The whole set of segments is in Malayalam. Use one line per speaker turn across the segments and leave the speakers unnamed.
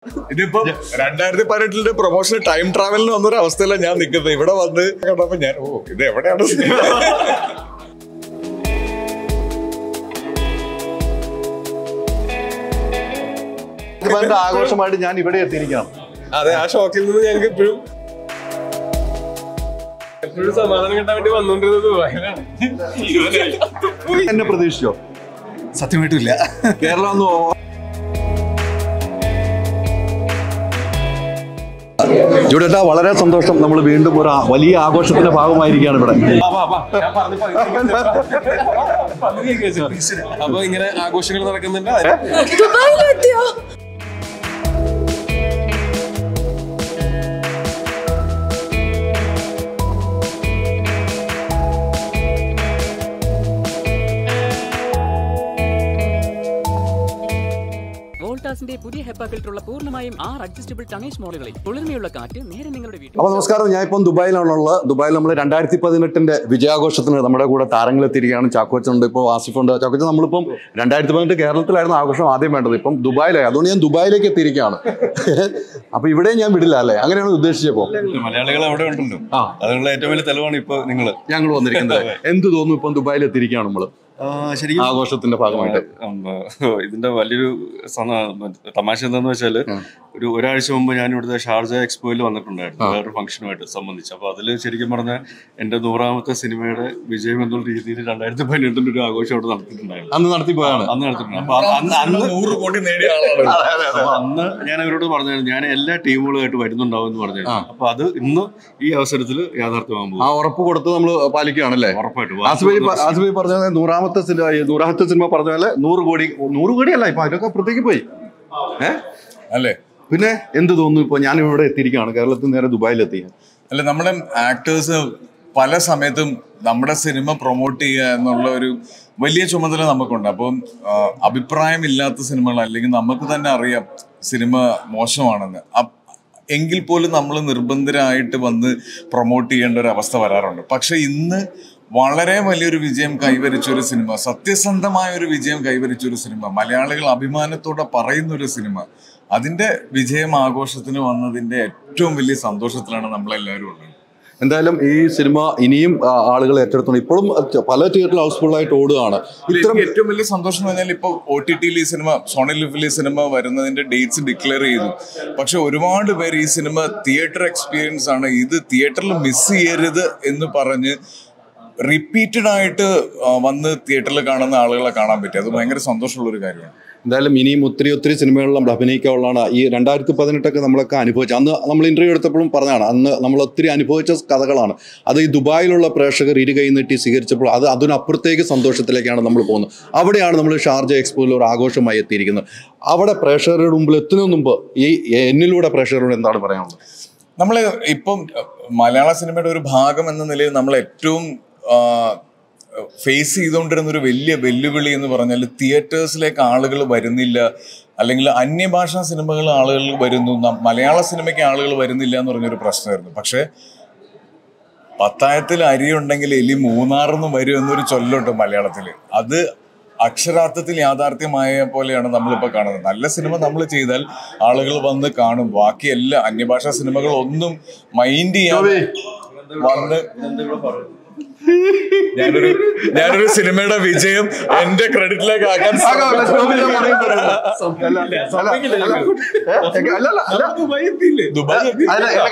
ഇതിപ്പോ രണ്ടായിരത്തി പതിനെട്ടിലെ പ്രൊമോഷൻ ടൈം ട്രാവലിന് വന്നൊരു അവസ്ഥയിലാണ് ഞാൻ നിൽക്കുന്നത് ഇവിടെ വന്ന് കണ്ടപ്പോ ഞാൻ ഓ ഇത് എവിടെയാണ്
ഇതിന്റെ ആഘോഷമായിട്ട് ഞാൻ ഇവിടെ എത്തിയിരിക്കണം
അതെ ആ ഷോക്കിൽ നിന്ന് ഞങ്ങൾക്ക് എപ്പോഴും എപ്പോഴും സമാധാനം കിട്ടാൻ വേണ്ടി വന്നോണ്ടിരുന്നത് ദുബായിലാണ്
എന്നെ പ്രതീക്ഷിച്ചോ
സത്യമായിട്ടും ഇല്ല
കേരളം ഒന്ന് ജൂഡേട്ടാ വളരെ സന്തോഷം നമ്മൾ വീണ്ടും ഒരു ആ- വലിയ ആഘോഷത്തിന്റെ ഭാഗമായിരിക്കുകയാണ് ഇവിടെ
അപ്പൊ ഇങ്ങനെ ആഘോഷങ്ങൾ നടക്കുന്നുണ്ട്
ദുബായിലെത്തിയോ
വോൾട്ടാസിന്റെ പുതിയ ഹെപ്പ ഫിൽറ്ററുള്ള പൂർണ്ണമായും ആറ് അഡ്ജസ്റ്റബിൾ ടണേജ് മോഡലുകളിൽ കുളിർമയുള്ള കാറ്റ് നേരെ നിങ്ങളുടെ വീട്ടിൽ
അപ്പൊ നമസ്കാരം ഞാൻ ഇപ്പം ദുബായിലാണുള്ളത് ദുബായിൽ നമ്മൾ രണ്ടായിരത്തി പതിനെട്ടിന്റെ വിജയാഘോഷത്തിന് നമ്മുടെ കൂടെ താരങ്ങൾ എത്തിയിരിക്കുകയാണ് ചാക്കോച്ചുണ്ട് ഇപ്പോൾ ആസിഫുണ്ട് ചാക്കോച്ച നമ്മളിപ്പം രണ്ടായിരത്തി പതിനെട്ട് കേരളത്തിലായിരുന്നു ആഘോഷം ആദ്യം വേണ്ടത് ഇപ്പം ദുബായിലായി അതുകൊണ്ട് ഞാൻ ദുബായിലേക്ക് എത്തിയിരിക്കുകയാണ് അപ്പൊ ഇവിടെ ഞാൻ വിടില്ല അല്ലേ അങ്ങനെയാണ് ഉദ്ദേശിച്ചപ്പോ
മലയാളികൾ അവിടെ ഉണ്ടല്ലോ
ആ.
അതിനുള്ള ഏറ്റവും വലിയ തെളിവാണ് ഇപ്പൊ നിങ്ങൾ
ഞങ്ങൾ വന്നിരിക്കുന്നത് എന്ത് തോന്നുന്നു ഇപ്പം ദുബായിൽ എത്തിയിരിക്കുകയാണ് നമ്മള്
ശരിക്കും
ആഘോഷത്തിന്റെ ഭാഗമായിട്ട്
ഉം, ഇതിന്റെ വലിയൊരു സന- തമാശ എന്താന്ന് വെച്ചാല്
ഉം.
ഒരു ഒരാഴ്ച മുമ്പ് ഞാൻ ഇവിടുത്തെ ഷാർജ എക്സ്പോയിൽ വന്നിട്ടുണ്ടായിരുന്നു വേറൊരു ഫംഗ്ഷനുമായിട്ട് സംബന്ധിച്ച് അപ്പൊ അതിൽ ശരിക്കും പറഞ്ഞാൽ എന്റെ നൂറാമത്തെ സിനിമയുടെ വിജയം എന്നുള്ള രീതിയിൽ രണ്ടായിരത്തി പതിനെട്ടിന്റെ ഒരു ആഘോഷം അവിടെ നടത്തിയിട്ടുണ്ടായിരുന്നു
അന്ന് നടത്തി പോയാണ്
അന്ന് നടത്തിയിട്ടുണ്ട് അപ്പൊ അ- അന്ന് അന്ന്
നൂറ് കോടി നേടിയ ആളാണ്
അപ്പൊ അന്ന് ഞാൻ അവരോട് പറഞ്ഞായിരുന്നു ഞാൻ എല്ലാ ടീമുകളുമായിട്ട് വരുന്നുണ്ടാവും എന്ന് പറഞ്ഞായിരുന്നു അപ്പൊ അത് ഇന്ന് ഈ അവസരത്തിൽ യാഥാർത്ഥ്യമാകാൻ
ആ
പോകും
ഉറപ്പ് കൊടുത്ത് നമ്മൾ പാലിക്കുകയാണല്ലേ
ഉറപ്പായിട്ടും
ആസിഫലി ആസിഫലി പറഞ്ഞ പോലെ നൂറാമത്തെ സിനിമ ഈ നൂറാമത്തെ സിനിമ പറഞ്ഞ പോലെ നൂറ് കോടി നൂറ് കോടിയല്ല ഇപ്പൊ അതിനൊക്കെ അപ്പുറത്തേക്ക് പോയി ഏ
അല്ലേ
പിന്നെ എന്ത് തോന്നുന്നു ഇപ്പൊ ഞാൻ ഇവിടെ എത്തിയിരിക്കുകയാണ് കേരളത്തിൽ നേരെ ദുബായിലെത്തി
അല്ല നമ്മുടെ ആക്ടേഴ്സ് പല സമയത്തും നമ്മുടെ സിനിമ പ്രൊമോട്ട് ചെയ്യുക എന്നുള്ള ഒരു വലിയ ചുമതല നമുക്കുണ്ട് അപ്പം ആ, അഭിപ്രായമില്ലാത്ത സിനിമകൾ അല്ലെങ്കിൽ നമുക്ക് തന്നെ അറിയാം സിനിമ മോശമാണെന്ന് അപ്- എങ്കിൽ പോലും നമ്മൾ നിർബന്ധരായിട്ട് വന്ന് പ്രൊമോട്ട് ചെയ്യേണ്ട ഒരു അവസ്ഥ വരാറുണ്ട് പക്ഷെ ഇന്ന് വളരെ വലിയൊരു വിജയം കൈവരിച്ച ഒരു സിനിമ സത്യസന്ധമായ ഒരു വിജയം കൈവരിച്ച ഒരു സിനിമ മലയാളികൾ അഭിമാനത്തോടെ പറയുന്ന ഒരു സിനിമ അതിന്റെ വിജയം ആഘോഷത്തിന് വന്നതിന്റെ ഏറ്റവും വലിയ സന്തോഷത്തിലാണ് നമ്മളെല്ലാവരും ഉള്ളത്
എന്തായാലും ഈ സിനിമ ഇനിയും ആ, ആളുകൾ ഏറ്റെടുത്തോണ്ട് ഇപ്പോഴും പല തിയേറ്ററിൽ ഹൗസ്ഫുൾ ആയിട്ട് ഓടുകയാണ് ഇത്തരം
എനിക്ക് ഏറ്റവും വലിയ സന്തോഷം എന്ന് പറഞ്ഞാൽ ഇപ്പൊ ഒ ടി ടിയിൽ ഈ സിനിമ സോണി ലിഫിൽ ഈ സിനിമ വരുന്നതിന്റെ ഡേറ്റ്സ് ഡിക്ലെയർ ചെയ്തു പക്ഷെ ഒരുപാട് പേര് ഈ സിനിമ തിയേറ്റർ എക്സ്പീരിയൻസ് ആണ് ഇത് തിയേറ്ററിൽ മിസ് ചെയ്യരുത് എന്ന് പറഞ്ഞ് റിപ്പീറ്റഡ് ആയിട്ട് ആ, വന്ന് തിയേറ്ററിൽ കാണുന്ന ആളുകളെ കാണാൻ പറ്റി അത് ഭയങ്കര സന്തോഷമുള്ള ഒരു കാര്യമാണ്
എന്തായാലും ഇനിയും ഒത്തിരി ഒത്തിരി സിനിമകളിൽ നമ്മൾ അഭിനയിക്കാനുള്ളതാണ് ഈ രണ്ടായിരത്തി പതിനെട്ടൊക്കെ നമ്മളൊക്കെ അനുഭവിച്ചു അന്ന് നമ്മൾ ഇന്റർവ്യൂ എടുത്തപ്പോഴും പറഞ്ഞതാണ് അന്ന് നമ്മൾ ഒത്തിരി അനുഭവിച്ച കഥകളാണ് അത് ഈ ദുബായിലുള്ള പ്രേക്ഷകർ ഇരു കൈ നീട്ടി സ്വീകരിച്ചപ്പോൾ അത് അതിനപ്പുറത്തേക്ക് സന്തോഷത്തിലേക്കാണ് നമ്മൾ പോകുന്നത് അവിടെയാണ് നമ്മൾ ഷാർജ എക്സ്പോയിൽ ഒരു ആഘോഷമായി എത്തിയിരിക്കുന്നത് അവിടെ പ്രേക്ഷകരുടെ മുമ്പിൽ എത്തുന്നതിന് മുമ്പ് ഈ എന്നിലൂടെ പ്രേക്ഷകരോട് എന്താണ് പറയാനുള്ളത്
നമ്മൾ ഇപ്പം മലയാള സിനിമയുടെ ഒരു ഭാഗം എന്ന നിലയിൽ നമ്മൾ ഏറ്റവും ഫേസ് ചെയ്തുകൊണ്ടിരുന്ന ഒരു വലിയ വെല്ലുവിളി എന്ന് പറഞ്ഞാൽ തിയേറ്റേഴ്സിലേക്ക് ആളുകൾ വരുന്നില്ല അല്ലെങ്കിൽ അന്യഭാഷാ സിനിമകൾ ആളുകൾ വരുന്നു നം- മലയാള സിനിമയ്ക്ക് ആളുകൾ വരുന്നില്ല എന്ന് പറഞ്ഞൊരു പ്രശ്നമായിരുന്നു പക്ഷേ പത്തായത്തിൽ അരിയുണ്ടെങ്കിൽ എലി മൂന്നാറിന്ന് വരും എന്നൊരു ചൊല്ലുണ്ട് മലയാളത്തിൽ അത് അക്ഷരാർത്ഥത്തിൽ യാഥാർത്ഥ്യമായ പോലെയാണ് നമ്മളിപ്പോൾ കാണുന്നത് നല്ല സിനിമ നമ്മൾ ചെയ്താൽ ആളുകൾ വന്ന് കാണും ബാക്കി എല്ലാ അന്യഭാഷാ സിനിമകൾ ഒന്നും മൈൻഡ് ചെയ്യാതെ വന്ന് ഞാനൊരു ഞാനൊരു സിനിമയുടെ വിജയം എന്റെ ക്രെഡിറ്റിലേക്ക് ആക്കാൻ ദുബായ് എത്തി.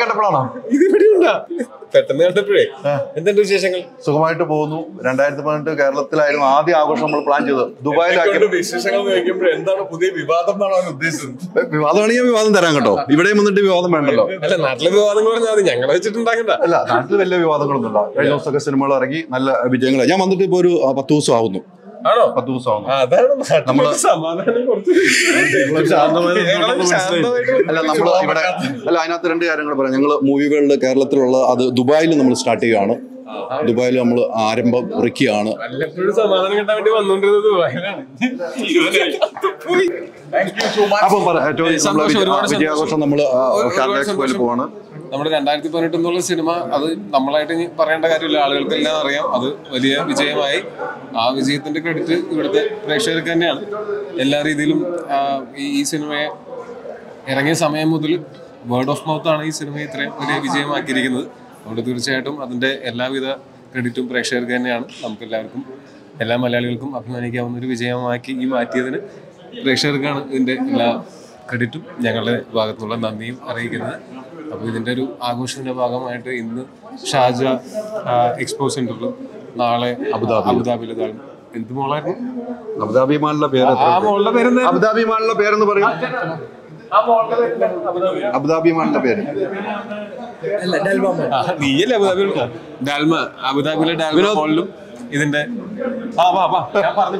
പെട്ടെന്ന് കണ്ടപ്പോഴേ എന്തുണ്ട് വിശേഷങ്ങൾ
സുഖമായിട്ട് പോകുന്നു രണ്ടായിരത്തി പതിനെട്ട് കേരളത്തിലായിരുന്നു ആദ്യ ആഘോഷം നമ്മൾ പ്ലാൻ ചെയ്തത് ദുബായിലാക്കി
ഇതൊക്കെ വിശേഷങ്ങൾ ചോദിക്കുമ്പോൾ എന്താണ് പുതിയ വിവാദം എന്നാണ് അവൻ ഉദ്ദേശിച്ചത്
വിവാദമാണെങ്കിൽ വിവാദം തരാം കേട്ടോ ഇവിടെയും വന്നിട്ട് വിവാദം വേണ്ടല്ലോ
അല്ല നാട്ടിലെ വിവാദങ്ങൾ പറഞ്ഞാൽ മതി ഞങ്ങളെ വെച്ചിട്ടുണ്ടാക്കണ്ട
അല്ല നാട്ടിൽ വലിയ വിവാദങ്ങളൊന്നും ഇല്ല കഴിഞ്ഞ ദിവസമൊക്കെ സിനിമകൾ ഇറങ്ങി നല്ല വിജയങ്ങൾ ഞാൻ വന്നിട്ട് ഇപ്പൊ ഒരു ആ, പത്ത് ദിവസം ആവുന്നു
ആണോ
പത്ത് ദിവസം ആവുന്നു
ആ, അതാണ് നാട്ടിലെ
നമ്മള്
ഒരു സമാധാനം കുറച്ച് കേരളം ശാന്തമായിട്ട്
അല്ല നമ്മൾ ഇവിടെ അല്ല അതിനകത്ത് രണ്ട് കാര്യങ്ങൾ പറയാം ഞങ്ങൾ മൂവികളിൽ കേരളത്തിലുള്ള അത് ദുബായിൽ നമ്മൾ സ്റ്റാർട്ട് ചെയ്യുകയാണ് ദുബായിൽ നമ്മൾ ആരംഭം കുറിക്കുകയാണ്
വല്ലപ്പോഴും സമാധാനം കിട്ടാൻ വേണ്ടി വന്നോണ്ടിരുന്നത് ദുബായിലാണ്
അപ്പം പറ ഏറ്റവും നമ്മളെ
സന്തോഷം,
വിജയ-
ഒരുപാട് സന്തോഷം.
വിജയാഘോഷം നമ്മൾ
ഒരുപാട്
ഷാർജ എക്സ്പോയിൽ
സന്തോഷം.
പോവാണ്
നമ്മുടെ രണ്ടായിരത്തി പതിനെട്ട് എന്നുള്ള സിനിമ അത് നമ്മളായിട്ട് ഇനി പറയേണ്ട കാര്യമില്ല ആളുകൾക്കെല്ലാം അറിയാം അത് വലിയ വിജയമായി ആ വിജയത്തിന്റെ ക്രെഡിറ്റ് ഇവിടുത്തെ പ്രേക്ഷകർക്ക് തന്നെയാണ് എല്ലാ രീതിയിലും ആ, ഈ ഈ സിനിമയെ ഇറങ്ങിയ സമയം മുതൽ വേർഡ് ഓഫ് മൗത്ത് ആണ് ഈ സിനിമ ഇത്രയും വലിയ വിജയമാക്കിയിരിക്കുന്നത് അതുകൊണ്ട് തീർച്ചയായിട്ടും അതിന്റെ എല്ലാവിധ ക്രെഡിറ്റും പ്രേക്ഷകർക്ക് തന്നെയാണ് നമുക്ക് എല്ലാവർക്കും എല്ലാ മലയാളികൾക്കും അഭിമാനിക്കാവുന്ന ഒരു വിജയമാക്കി ഈ മാറ്റിയതിന് പ്രേക്ഷകർക്കാണ് ഇതിന്റെ എല്ലാ ക്രെഡിറ്റും ഞങ്ങളുടെ ഭാഗത്തുനിന്നുള്ള നന്ദിയും അറിയിക്കുന്നത് അപ്പോൾ ഇതിന്റെ ഒരു ആഘോഷത്തിന്റെ ഭാഗമായിട്ട് ഇന്ന് ഷാജ എക്സ്പോ സെന്ററിലും നാളെ അബുദാബി അബുദാബിയിൽ എന്ത് മോളായിരുന്നു
അബുദാബി മാളിലെ പേര്
ആ മോളുടെ പേരെന്താ
അബുദാബി മാളിലെ പേരെന്ന് പറയും
ആ മോളുടെ പേരെന്താ?
അബുദാബി മാളിലെ പേര്
ആ, നീയല്ലേ അബുദാബിയിൽ ഡാൽമ അബുദാബിയിലെ ഡാൽമ മോളിലും ഇതിന്റെ ആ വാ വാ ഞാൻ പറഞ്ഞു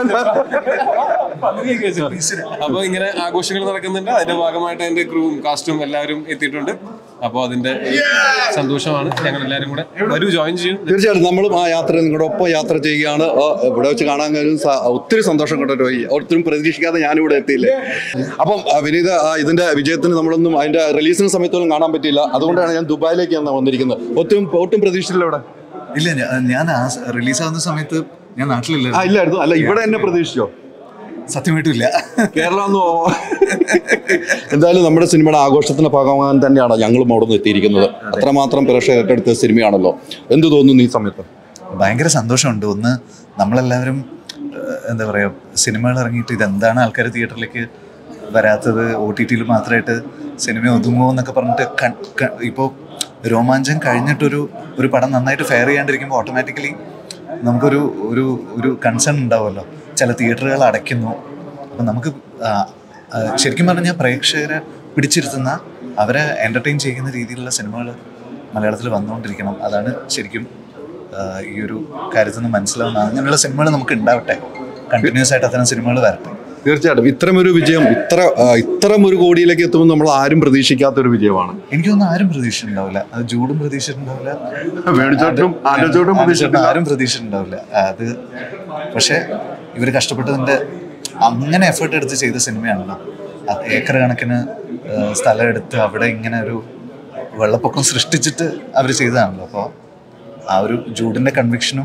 അപ്പൊ ഇങ്ങനെ ആഘോഷങ്ങൾ നടക്കുന്നുണ്ട് അതിന്റെ ഭാഗമായിട്ട് അതിന്റെ ക്രൂവും കാസ്റ്റും എല്ലാവരും എത്തിയിട്ടുണ്ട് അപ്പൊ അതിന്റെ സന്തോഷമാണ് ഞങ്ങൾ എല്ലാവരും കൂടെ വരൂ ജോയിൻ ചെയ്യും
തീർച്ചയായിട്ടും നമ്മളും ആ യാത്ര നിങ്ങളുടെ ഒപ്പം യാത്ര ചെയ്യുകയാണ് ആ, ഇവിടെ വെച്ച് കാണാൻ കഴിയും സ- ഒത്തിരി സന്തോഷം കൊണ്ടോ ഒത്തിരി പ്രതീക്ഷിക്കാതെ ഞാനിവിടെ എത്തിയില്ലേ അപ്പം ആ, വിനീത ആ, ഇതിന്റെ വിജയത്തിന് നമ്മളൊന്നും അതിന്റെ റിലീസിന് സമയത്തൊന്നും കാണാൻ പറ്റിയില്ല അതുകൊണ്ടാണ് ഞാൻ ദുബായിലേക്കാണ് വന്നിരിക്കുന്നത് ഒട്ടും ഒട്ടും പ്രതീക്ഷിച്ചില്ല ഇവിടെ
ഇല്ല ഞാ- ഞാൻ ആ റിലീസ് ആവുന്ന സമയത്ത് ഞാൻ നാട്ടിലില്ല
ആ ഇല്ലായിരുന്നു അല്ല ഇവിടെ എന്നെ പ്രതീക്ഷിച്ചോ
സത്യമായിട്ടും ഇല്ല
കേരളം ഒന്ന് ഓ- എന്തായാലും നമ്മുടെ സിനിമയുടെ ആഘോഷത്തിന്റെ ഭാഗമാകാൻ തന്നെയാണ് ഞങ്ങളും അവിടെ നിന്ന് എത്തിയിരിക്കുന്നത് അത്രമാത്രം പ്രേക്ഷകർ ഏറ്റെടുത്ത സിനിമയാണല്ലോ എന്ത് തോന്നുന്നു ഈ സമയത്ത്
ഭയങ്കര സന്തോഷമുണ്ട് ഒന്ന് നമ്മളെല്ലാവരും ഏഹ്, എന്താ പറയുക സിനിമകൾ ഇറങ്ങിയിട്ട് ഇതെന്താണ് ആൾക്കാർ തിയേറ്ററിലേക്ക് വരാത്തത് ഒ ടി ടിയിൽ മാത്രമായിട്ട് സിനിമ ഒതുങ്ങുമോ എന്നൊക്കെ പറഞ്ഞിട്ട് കൺ- ക- ഇപ്പോൾ രോമാഞ്ചം കഴിഞ്ഞിട്ടൊരു ഒരു പടം നന്നായിട്ട് ഫെയർ ചെയ്യാണ്ടിരിക്കുമ്പോൾ ഓട്ടോമാറ്റിക്കലി നമുക്കൊരു ഒരു ഒരു കൺസേൺ ഉണ്ടാവുമല്ലോ ചില തിയേറ്ററുകൾ അടയ്ക്കുന്നു അപ്പം നമുക്ക് ആ, ആ, ശരിക്കും പറഞ്ഞാൽ പ്രേക്ഷകരെ പിടിച്ചിരുത്തുന്ന അവരെ എൻ്റർടൈൻ ചെയ്യുന്ന രീതിയിലുള്ള സിനിമകൾ മലയാളത്തിൽ വന്നുകൊണ്ടിരിക്കണം അതാണ് ശരിക്കും ആ, ഈ ഒരു കാര്യത്തിൽ നിന്ന് മനസ്സിലാവുന്ന അങ്ങനെയുള്ള സിനിമകൾ നമുക്ക് ഉണ്ടാവട്ടെ കണ്ടിന്യൂസ് ആയിട്ട് അത്തരം സിനിമകൾ വരട്ടെ
തീർച്ചയായിട്ടും ഇത്തരമൊരു വിജയം ഇത്ര ആ, ഇത്തരം ഒരു കോടിയിലേക്ക് എത്തുമ്പോൾ നമ്മൾ ആരും പ്രതീക്ഷിക്കാത്ത ഒരു വിജയമാണ്
എനിക്കൊന്നും ആരും പ്രതീക്ഷിച്ചിട്ടുണ്ടാവില്ല അത് ജൂഡും പ്രതീക്ഷിച്ചിട്ടുണ്ടാവില്ല
വേണിച്ചോട്ടും ആലോചോട്ടും
ആലോചന ആരും പ്രതീക്ഷിച്ചിട്ടുണ്ടാവില്ല അത് പക്ഷേ ഇവർ കഷ്ടപ്പെട്ടതിൻ്റെ അങ്ങനെ എഫേർട്ട് എടുത്ത് ചെയ്ത സിനിമയാണല്ലോ അത് ഏക്കർ കണക്കിന് ആ, സ്ഥലം എടുത്ത് അവിടെ ഇങ്ങനെ ഒരു വെള്ളപ്പൊക്കം സൃഷ്ടിച്ചിട്ട് അവർ ചെയ്തതാണല്ലോ അപ്പോൾ ആ ഒരു ജൂഡിൻ്റെ കൺവിക്ഷനും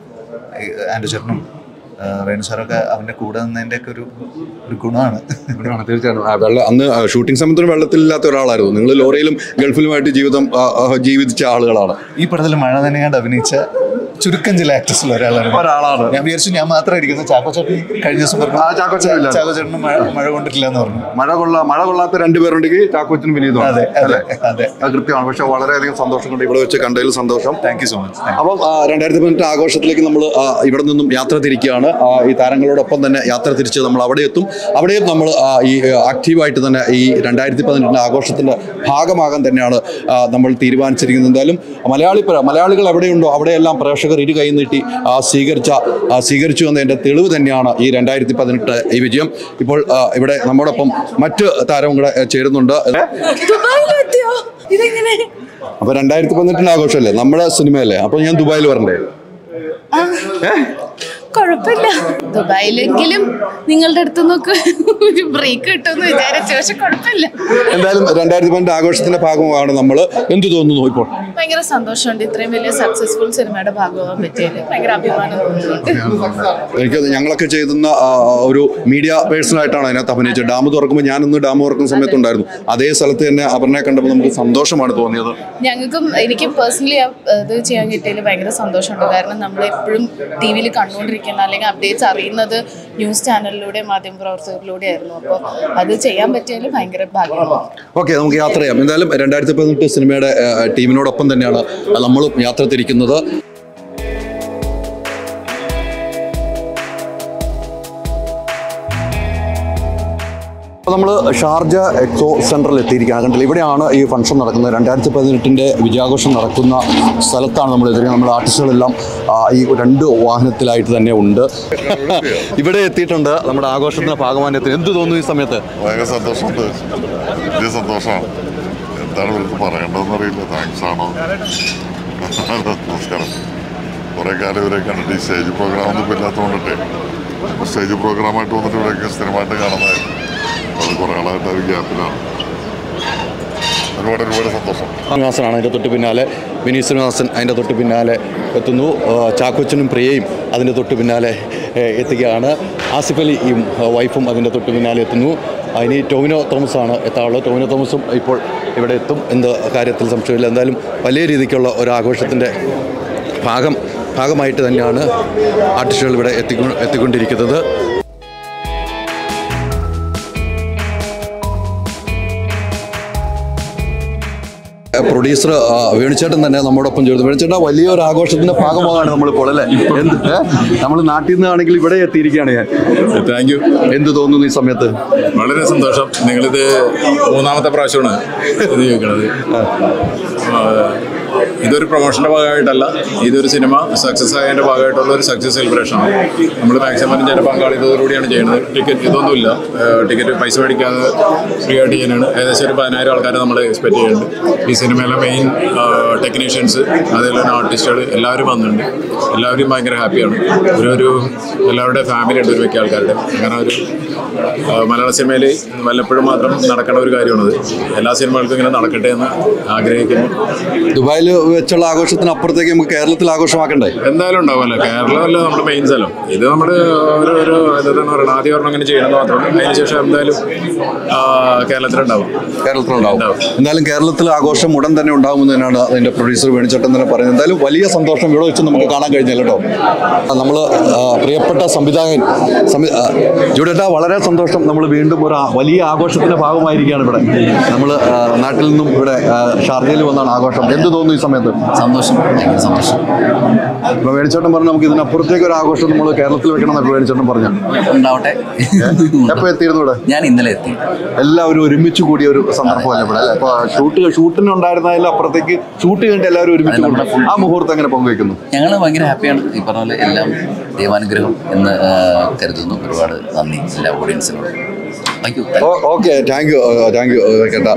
ആൻഡു ചേട്ടനും ആ, വേണു സാറൊക്കെ അവൻ്റെ കൂടെ നിന്നതിൻ്റെയൊക്കെ ഒരു ഒരു ഗുണമാണ്
ആണ് തീർച്ചയായിട്ടും ആ, വെള്ള അന്ന് ഷൂട്ടിംഗ് സമയത്തിന് വെള്ളത്തിലില്ലാത്ത ഒരാളായിരുന്നു നിങ്ങൾ ലോറിയിലും ഗൾഫിലുമായിട്ട് ജീവിതം ആ, ആ, ജീവിച്ച ആളുകളാണ്
ഈ പടത്തിൽ മഴ നനയാണ്ട് അഭിനയിച്ച ചുരുക്കം ചില ആക്ടേഴ്സിൽ ഒരാളാണ്
ഒരാളാണ്.
ഞാൻ വിചാരിച്ചു ഞാൻ മാത്രമായിരിക്കുന്നു ചാക്കോച്ചേട്ടൻ കഴിഞ്ഞ ദിവസം പറഞ്ഞു
ആ, ചാക്കോച്ചേട്ടൻ ഇല്ല.
ചാക്കോച്ചേട്ടന് മഴ മഴ കൊണ്ടിട്ടില്ല എന്ന് പറഞ്ഞു
മഴ കൊള്ള മഴ കൊള്ളാത്ത രണ്ടുപേരുണ്ടെങ്കിൽ ചാക്കോച്ചനും വിനീതമാണ്
അതെ അതെ അതെ
അത് കൃത്യമാണ് പക്ഷെ വളരെയധികം സന്തോഷം കൊണ്ട് ഇവിടെ വെച്ച് കണ്ടതിൽ സന്തോഷം
താങ്ക് യു സോ മച്ച്
അപ്പം രണ്ടായിരത്തി പതിനെട്ട് ആഘോഷത്തിലേക്ക് നമ്മൾ ഇവിടെ നിന്നും യാത്ര തിരിക്കുകയാണ് ആ, ഈ താരങ്ങളോടൊപ്പം തന്നെ യാത്ര തിരിച്ച് നമ്മൾ അവിടെ എത്തും അവിടെയും നമ്മൾ ആ, ഈ ആക്റ്റീവായിട്ട് തന്നെ ഈ രണ്ടായിരത്തി പതിനെട്ടിൻ്റെ ആഘോഷത്തിൻ്റെ ഭാഗമാകാൻ തന്നെയാണ് ആ, നമ്മൾ തീരുമാനിച്ചിരിക്കുന്നത് എന്തായാലും മലയാളി പ്ര- മലയാളികൾ എവിടെയുണ്ടോ അവിടെയെല്ലാം പ്രേക്ഷകർ ഇരു കൈ നീട്ടി ആ, സ്വീകരിച്ച ആ, സ്വീകരിച്ചു എന്നതിൻ്റെ തെളിവ് തന്നെയാണ് ഈ രണ്ടായിരത്തി പതിനെട്ട് ഈ വിജയം ഇപ്പോൾ ആ, ഇവിടെ നമ്മോടൊപ്പം മറ്റ് താരവും കൂടെ ഏ, ചേരുന്നുണ്ട്
ദുബായിലെത്തിയോ ഇതെങ്ങനെ
അപ്പോൾ രണ്ടായിരത്തി പതിനെട്ടിൻ്റെ ആഘോഷമല്ലേ നമ്മുടെ സിനിമയല്ലേ അപ്പോൾ ഞാൻ ദുബായിൽ വരണ്ടേ
കുഴപ്പമില്ല ദുബായിലെങ്കിലും നിങ്ങളുടെ അടുത്ത് നോക്ക് ഒരു ബ്രേക്ക് കിട്ടുമെന്ന് വിചാരിച്ചു പക്ഷെ കുഴപ്പമില്ല
എന്തായാലും രണ്ടായിരത്തി പതിനെട്ട് ആഘോഷത്തിന്റെ ഭാഗമാണ് നമ്മൾ എന്ത് തോന്നുന്നു ഇപ്പോൾ
ഭയങ്കര സന്തോഷമുണ്ട് ഇത്രയും വലിയ സക്സസ്ഫുൾ സിനിമയുടെ ഭാഗമാകാൻ പറ്റിയതിൽ ഭയങ്കര അഭിമാനം തോന്നുന്നുണ്ട്
എനിക്ക് ഞങ്ങളൊക്കെ ചെയ്യുന്ന ആ, ഒരു മീഡിയ പേഴ്സൺ ആയിട്ടാണ് അതിനകത്ത് അഭിനയിച്ചത് ഡാം തുറക്കുമ്പോൾ ഞാനൊന്ന് ഡാം തുറക്കുന്ന സമയത്തുണ്ടായിരുന്നു അതേ സ്ഥലത്ത് തന്നെ അപർണയെ കണ്ടപ്പോൾ നമുക്ക് സന്തോഷമാണ് തോന്നിയത്
ഞങ്ങൾക്കും എനിക്കും പേഴ്സണലി ഇത് ചെയ്യാൻ കിട്ടിയതിൽ ഭയങ്കര സന്തോഷമുണ്ട് കാരണം നമ്മൾ എപ്പോഴും ടി വിയിൽ കണ്ടുകൊണ്ടിരിക്കുന്ന അല്ലെങ്കിൽ അപ്ഡേറ്റ്സ് അറിയുന്നത് ന്യൂസ് ചാനലിലൂടെ മാധ്യമപ്രവർത്തകരിലൂടെ ആയിരുന്നു അപ്പോൾ അത് ചെയ്യാൻ പറ്റിയതിൽ ഭയങ്കര ഭാഗ്യമാണ്
ഓക്കെ നമുക്ക് യാത്ര ചെയ്യാം എന്തായാലും രണ്ടായിരത്തി പതിനെട്ട് സിനിമയുടെ ആ, ടീമിനോടൊപ്പം തന്നെയാണ് നമ്മളും യാത്ര തിരിക്കുന്നത് അപ്പോൾ നമ്മൾ ഷാർജ എക്സോ സെൻറ്ററിൽ എത്തിയിരിക്കുകയാണ് കണ്ടില്ല ഇവിടെയാണ് ഈ ഫംഗ്ഷൻ നടക്കുന്നത് രണ്ടായിരത്തി പതിനെട്ടിൻ്റെ വിജയാഘോഷം നടക്കുന്ന സ്ഥലത്താണ് നമ്മൾ എത്തിയിരിക്കുന്നത് നമ്മുടെ ആർട്ടിസ്റ്റുകളെല്ലാം ആ, ഈ രണ്ട് വാഹനത്തിലായിട്ട് തന്നെ ഉണ്ട് ഇവിടെ എത്തിയിട്ടുണ്ട് നമ്മുടെ ആഘോഷത്തിന്റെ ഭാഗമായി എത്തി എന്ത് തോന്നുന്നു ഈ സമയത്ത്
ഭയങ്കര സന്തോഷമുണ്ട് വലിയ സന്തോഷമാണ് എന്താണ് ഇവർക്ക് പറയേണ്ടതെന്ന് അറിയില്ല താങ്ക്സ് ആണോ നമസ്കാരം കുറേ കാലം ഇവരെ കണ്ടിട്ട് ഈ സ്റ്റേജ് പ്രോഗ്രാം ഒന്നും ഇപ്പം ഇല്ലാത്തതുകൊണ്ടിട്ടേ സ്റ്റേജ് പ്രോഗ്രാമായിട്ട് വന്നിട്ട് ഇവരൊക്കെ സ്ഥിരമായിട്ട് കാണുന്നതായിരുന്നു അത് കുറേ ആളായിട്ട് ഒരു ഗ്യാപ്പിലാണ് ഒരുപാട് ഒരുപാട് സന്തോഷം
ശ്രീനിവാസനാണ് അതിൻ്റെ തൊട്ട് പിന്നാലെ വിനീത് ശ്രീനിവാസൻ അതിൻ്റെ തൊട്ട് പിന്നാലെ എത്തുന്നു ആ, ചാക്കോച്ചനും പ്രിയയും അതിൻ്റെ തൊട്ട് പിന്നാലെ ഏ, എത്തുകയാണ് ആസിഫ് അലിയും ആ, വൈഫും അതിൻ്റെ തൊട്ട് പിന്നാലെ എത്തുന്നു ആ, ഇനി ടോമിനോ തോമസ് ആണ് എത്താനുള്ളത് ടോമിനോ തോമസും ഇപ്പോൾ ഇവിടെ എത്തും എന്ന കാര്യത്തിൽ സംശയമില്ല എന്തായാലും വലിയ രീതിക്കുള്ള ഒരു ആഘോഷത്തിൻ്റെ ഭാഗം ഭാഗമായിട്ട് തന്നെയാണ് ആർട്ടിസ്റ്റുകൾ ഇവിടെ എത്തിക്കൊ എത്തിക്കൊണ്ടിരിക്കുന്നത് പ്രൊഡ്യൂസർ വേണുചേട്ടൻ തന്നെ നമ്മോടൊപ്പം ചേർന്നു വേണുചേട്ടൻ വലിയൊരു ആഘോഷത്തിന്റെ ഭാഗമാണ് നമ്മളിപ്പോൾ അല്ലേ എന്ത് നമ്മൾ നാട്ടിൽ നിന്നാണെങ്കിൽ ഇവിടെ എത്തിയിരിക്കുകയാണ് ഞാൻ
താങ്ക് യു
എന്ത് തോന്നുന്നു ഈ സമയത്ത്
വളരെ സന്തോഷം നിങ്ങളിത് മൂന്നാമത്തെ പ്രാവശ്യമാണ് ഇത് ചോദിക്കണത് ആ, ഇതൊരു പ്രൊമോഷന്റെ ഭാഗമായിട്ടല്ല ഇതൊരു സിനിമ സക്സസ് ആയതിന്റെ ഭാഗമായിട്ടുള്ള ഒരു സക്സസ് സെലിബ്രേഷൻ ആണ് നമ്മൾ മാക്സിമം ജന പങ്കാളിത്തത്തോടുകൂടിയാണ് ചെയ്യുന്നത് ടിക്കറ്റ് ഇതൊന്നുമില്ല ടിക്കറ്റ് പൈസ മേടിക്കാതെ ഫ്രീ ആയിട്ട് ചെയ്യാനാണ് ഏകദേശം ഒരു പതിനായിരം ആൾക്കാരെ നമ്മൾ എക്സ്പെക്ട് ചെയ്യുന്നുണ്ട് ഈ സിനിമയിലെ മെയിൻ ടെക്നീഷ്യൻസ് അതേപോലെ തന്നെ ആർട്ടിസ്റ്റുകൾ എല്ലാവരും വന്നിട്ടുണ്ട് എല്ലാവരും ഭയങ്കര ഹാപ്പിയാണ് ഒരു ഒരു എല്ലാവരുടെ ഫാമിലി ഉണ്ട് ഒരു മിക്ക ആൾക്കാരുടെ അങ്ങനെ ഒരു ആ, മലയാള സിനിമയിൽ വല്ലപ്പോഴും മാത്രം നടക്കേണ്ട ഒരു കാര്യമാണത് എല്ലാ സിനിമകൾക്കും ഇങ്ങനെ നടക്കട്ടെ എന്ന് ആഗ്രഹിക്കുന്നു
ദുബായിൽ വെച്ചുള്ള ആഘോഷത്തിന് അപ്പുറത്തേക്ക് നമുക്ക് കേരളത്തിൽ ആഘോഷമാക്കണ്ടേ
എന്തായാലും ഉണ്ടാവുമല്ലോ കേരളമല്ല നമ്മുടെ മെയിൻ സ്ഥലം ഇത് നമ്മൾ ഒരു ഒരു എന്താണ് പറയുന്നത് ആദ്യം ഒരെണ്ണം ഇങ്ങനെ ചെയ്യണമെന്ന് മാത്രമാണ് അതിനുശേഷം എന്തായാലും ആ, കേരളത്തിലുണ്ടാവും
കേരളത്തിലുണ്ടാവും
ഉണ്ടാവും.
എന്തായാലും കേരളത്തിൽ ആഘോഷം ഉടൻ തന്നെ ഉണ്ടാകുമെന്ന് തന്നെയാണ് അതിന്റെ പ്രൊഡ്യൂസർ വേണിച്ചേട്ടൻ തന്നെ പറയുന്നത് എന്തായാലും വലിയ സന്തോഷം ഇവിടെ വെച്ച് നമുക്ക് കാണാൻ കഴിഞ്ഞല്ലോ കേട്ടോ നമ്മൾ പ്രിയപ്പെട്ട സംവിധായകൻ സംവി- ആ, ജൂഡേട്ടാ വളരെ സന്തോഷം നമ്മൾ വീണ്ടും ഒരു ആ- വലിയ ആഘോഷത്തിന്റെ ഭാഗമായിരിക്കുകയാണ് ഇവിടെ നമ്മൾ നാട്ടിൽ നിന്നും ഇവിടെ ആ, ഷാർജയിൽ വന്നാണ് ആഘോഷം എന്ത് തോന്നുന്നു ഈ സമയത്ത്
സന്തോഷം ഭയങ്കര സന്തോഷം
ഇപ്പൊ വേണിച്ചേട്ടൻ പറഞ്ഞു നമുക്ക് ഇതിനപ്പുറത്തേക്ക് ഒരു ആഘോഷം നമ്മൾ കേരളത്തിൽ വെക്കണം എന്നൊക്കെ വേണിച്ചേട്ടൻ പറഞ്ഞു
ഉണ്ടാവട്ടെ
എപ്പോൾ എത്തിയിരുന്നു ഇവിടെ
ഞാൻ ഇന്നലെ എത്തി
എല്ലാവരും ഒരുമിച്ച് കൂടിയ ഒരു സന്ദർഭമല്ല ഇവിടെ അല്ലേ അപ്പൊ ഷൂട്ട് ഷൂട്ടിന് ഉണ്ടായിരുന്നതിലും അപ്പുറത്തേക്ക് ഷൂട്ട് ചെയ്യേണ്ട എല്ലാവരും ഒരുമിച്ച്
അത് നമ്മുടെ
കൂടി. ആ മുഹൂർത്തം എങ്ങനെ പങ്കുവെക്കുന്നു
ഞങ്ങൾ ഭയങ്കര ഹാപ്പിയാണ് ഈ പറഞ്ഞ പോലെ എല്ലാം ദൈവാനുഗ്രഹം എന്ന് ആ, കരുതുന്നു ഒരുപാട് നന്ദി എല്ലാ ഓഡിയൻസിനോടും thank you
okay thank you thank you കേട്ടാ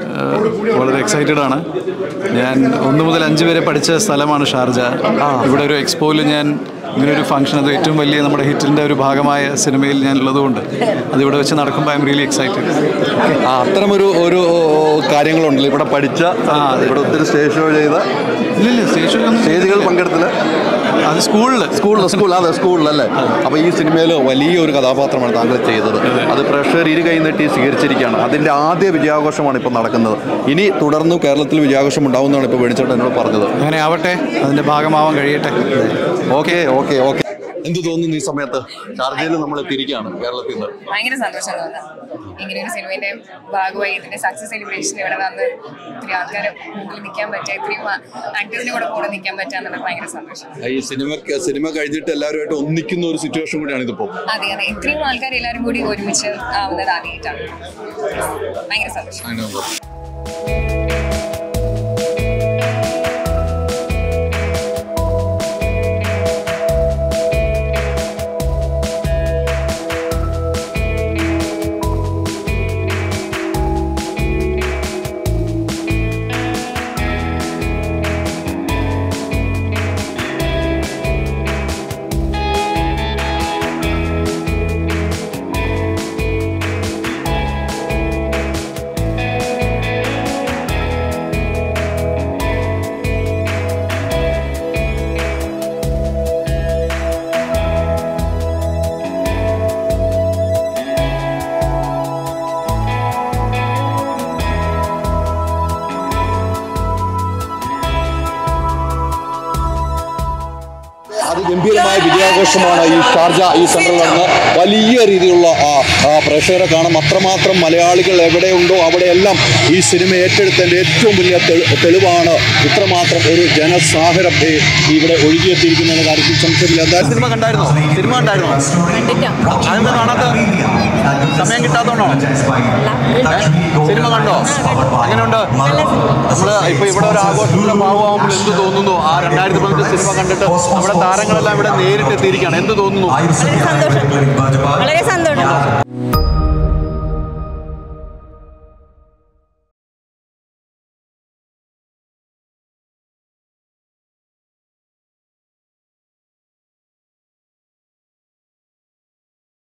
വളരെ എക്സൈറ്റഡ് ആണ് ഞാൻ ഒന്ന് മുതൽ അഞ്ച് വരെ പഠിച്ച സ്ഥലമാണ് ഷാർജ ഇവിടെ ഒരു എക്സ്പോയിൽ ഞാൻ ഇങ്ങനെ ഒരു ഫംഗ്ഷൻ അത് ഏറ്റവും വലിയ നമ്മുടെ ഹിറ്റിൻ്റെ ഒരു ഭാഗമായ സിനിമയിൽ ഞാൻ ഉള്ളതുകൊണ്ട് അത് ഇവിടെ വെച്ച് നടക്കുമ്പോൾ ഐ എം റിയലി എക്സൈറ്റഡ്
ആ അത്തരം ഒരു ഒരു കാര്യങ്ങളുണ്ടല്ലോ ഇവിടെ പഠിച്ച ഇവിടെ ഒത്തിരി സ്റ്റേജ് ഷോ ചെയ്ത
ഇല്ലില്ല സ്റ്റേഷനിലൊന്നും
സ്റ്റേജുകൾ പങ്കെടുത്തില്ല
അത് സ്കൂളിൽ
സ്കൂളിൽ സ്കൂൾ അതെ സ്കൂളിലല്ലേ അപ്പോൾ ഈ സിനിമയിൽ വലിയൊരു കഥാപാത്രമാണ് താങ്കൾ ചെയ്തത് അത് പ്രേക്ഷകർ ഇരു കൈ നീട്ടി സ്വീകരിച്ചിരിക്കുകയാണ് അതിൻ്റെ ആദ്യ വിജയാഘോഷമാണ് ഇപ്പോൾ നടക്കുന്നത് ഇനി തുടർന്ന് കേരളത്തിൽ വിജയാഘോഷം ഉണ്ടാവുമെന്നാണ് ഇപ്പോൾ വേണിച്ചേട്ടൻ എന്നോട് പറഞ്ഞത്
അങ്ങനെ ആവട്ടെ അതിൻ്റെ ഭാഗമാവാൻ കഴിയട്ടെ
ഓക്കെ ഓക്കെ ഓക്കെ എന്ത് തോന്നുന്നു ഈ സമയത്ത് ഷാർജയിൽ നമ്മൾ എത്തിയിരിക്കുകയാണ് കേരളത്തിൽ നിന്ന്
ഭയങ്കര സന്തോഷം തോന്നുന്നു ഇങ്ങനെ ഒരു സിനിമയുടെ ഭാഗമായി ഇതിന്റെ സക്സസ് സെലിബ്രേഷൻ ഇവിടെ വന്ന് ഒത്തിരി ആൾക്കാരെ മുമ്പിൽ നിൽക്കാൻ പറ്റുക ഇത്രയും ആക്ടേഴ്സിന്റെ കൂടെ കൂടെ നിൽക്കാൻ പറ്റുക എന്നുള്ളത് ഭയങ്കര സന്തോഷം
ഈ സിനിമ സിനിമ കഴിഞ്ഞിട്ട് എല്ലാവരുമായിട്ട് ഒന്നിക്കുന്ന ഒരു സിറ്റുവേഷൻ കൂടിയാണ് ഇതിപ്പോൾ
അതെ അതെ ഇത്രയും ആൾക്കാർ എല്ലാവരും കൂടി ഒരുമിച്ച് ആവുന്നത് ആദ്യമായിട്ടാണ് ഭയങ്കര സന്തോഷം
അതിഗംഭീരമായ വിജയാഘോഷമാണ് ഈ ഷാർജ ഈ സെൻട്രൽ നടന്ന് വലിയ രീതിയിലുള്ള ആ, ആ പ്രേക്ഷകരെ കാണാം അത്രമാത്രം മലയാളികൾ എവിടെയുണ്ടോ അവിടെയെല്ലാം ഈ സിനിമ ഏറ്റെടുത്തതിൻ്റെ ഏറ്റവും വലിയ തെളി- തെളിവാണ് ഇത്രമാത്രം ഒരു ജനസാഗരം ഈ- ഇവിടെ ഒഴുകിയെത്തിയിരിക്കുന്ന കാര്യത്തിൽ സംശയമില്ല എന്തായാലും സിനിമ കണ്ടായിരുന്നോ സിനിമ കണ്ടായിരുന്നോ അതെന്താ കാണാത്ത സമയം കിട്ടാത്തോണ്ടോ സിനിമ കണ്ടോ അങ്ങനെയുണ്ട് നമ്മൾ ഇപ്പൊ ഇവിടെ ഒരു ആഘോഷത്തിന്റെ ഭാഗമാകുമ്പോൾ എന്ത് തോന്നുന്നു ആ രണ്ടായിരത്തി പതിനെട്ട് സിനിമ കണ്ടിട്ട് നമ്മുടെ താരങ്ങളെല്ലാം ഇവിടെ നേരിട്ട് എത്തിയിരിക്കുകയാണ് എന്ത് തോന്നുന്നു
വളരെ സന്തോഷം